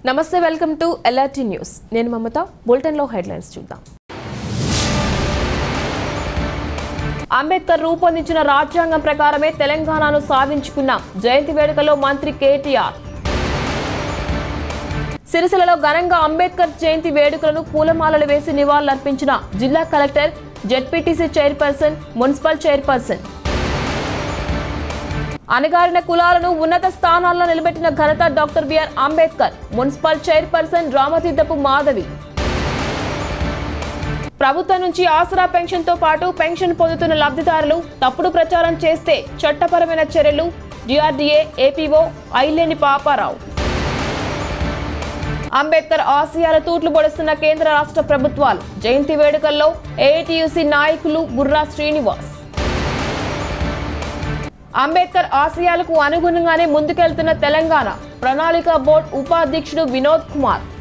నమస్తే welcome to LRT news నేను మమత బులెటిన్లో హెడ్లైన్స్ చూద్దాం అంబేద్కర్ రూపొందించిన రాజ్యాంగం ప్రకారమే తెలంగాణను సాధించుకున్నాం జయంతి వేడుకలో మంత్రి కేటీఆర్ సిరిసిల్లలో ఘనంగా అంబేద్కర్ జయంతి వేడుకలను పూలమాలలు వేసి నివాళులర్పించిన జిల్లా collector ZPTC chairperson municipal chairperson అణగారిన కులాలను ఉన్నత స్థానాల్లో నిలబెట్టిన ఘనత doctor B R Ambedkar municipal chairperson Ramatheerthapu Madhavi ప్రభుత్వం నుంచి ఆసరా పెన్షన్ తో పాటు పెన్షన్ పొందుతున్న లబ్ధిదారులు తప్పుడు ప్రచారం చేస్తే చట్టపరమైన చర్యలు జిఆర్డీఏ ఏపీఓ ఐలేని పాపారావు అంబేద్కర్ ఆసియాల తూట్లు పొడుస్తున్న కేంద్ర రాష్ట్ర ప్రభుత్వాలు జయంతి వేడుకల్లో ఏఐటియుసి నాయకులు బుర్రా శ్రీనివాస్ అంబేద్కర్ ఆశయాలకు అనుగుణంగానే ముందుకెళ్తున్న తెలంగాణ ప్రణాళిక బోర్డు ఉపాధ్యక్షుడు వినోద్ కుమార్